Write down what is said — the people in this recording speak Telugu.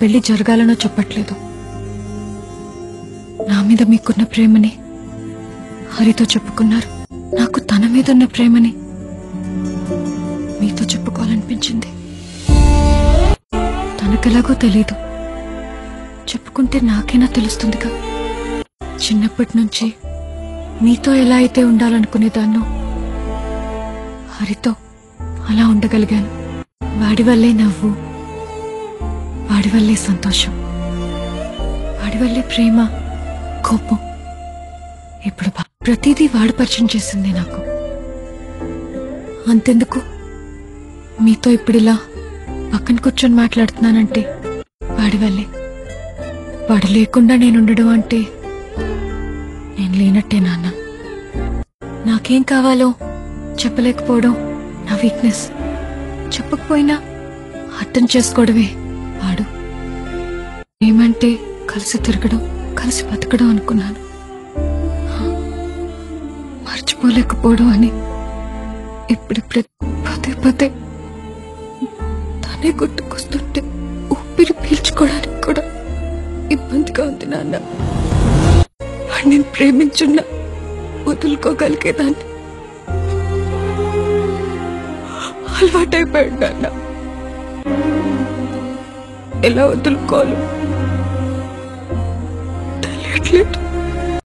పెళ్లి జరగాలనో చెప్పట్లేదు నా మీద మీకున్న ప్రేమని హరితో చెప్పుకున్నారు నాకు తన మీద ఉన్న ప్రేమని మీతో చెప్పుకోవాలనిపించింది తనకెలాగో తెలీదు చెప్పుకుంటే నాకైనా తెలుస్తుందిగా చిన్నప్పటి నుంచి మీతో ఎలా అయితే ఉండాలనుకునేదాన్నో హరితో అలా ఉండగలిగాను వాడి వల్లే నవ్వు వాడి వల్లే సంతోషం వాడి వల్లే ప్రేమ కోపం ఇప్పుడు బా- ప్రతిదీ వాడు పరిచయం చేసింది నాకు అంతెందుకు మీతో ఇప్పుడిలా పక్కన కూర్చొని మాట్లాడుతున్నానంటే వాడి వల్లే వాడు లేకుండా నేను ఉండడం అంటే నేను లేనట్టే నాన్న నాకేం కావాలో చెప్పలేకపోవడం నా వీక్నెస్ చెప్పకపోయినా అర్థం చేసుకోవడమే వాడు ఏమంటే కలిసి తిరగడం కలిసి బతకడం అనుకున్నాను హా, మర్చిపోలేకపోవడం అని ఇప్పుడిప్పుడే పదే పదే తనే గుర్తుకొస్తుంటే ఊపిరి పీల్చుకోవడానికి కూడా ఇబ్బందిగా ఉంది నాన్న వాడు నేను ప్రేమించున్నా వదులుకోగలిగేదాన్ని అలవాటైపోయాడు నాన్న ఎలా వదులుకోవాలి తెలియట్లేదు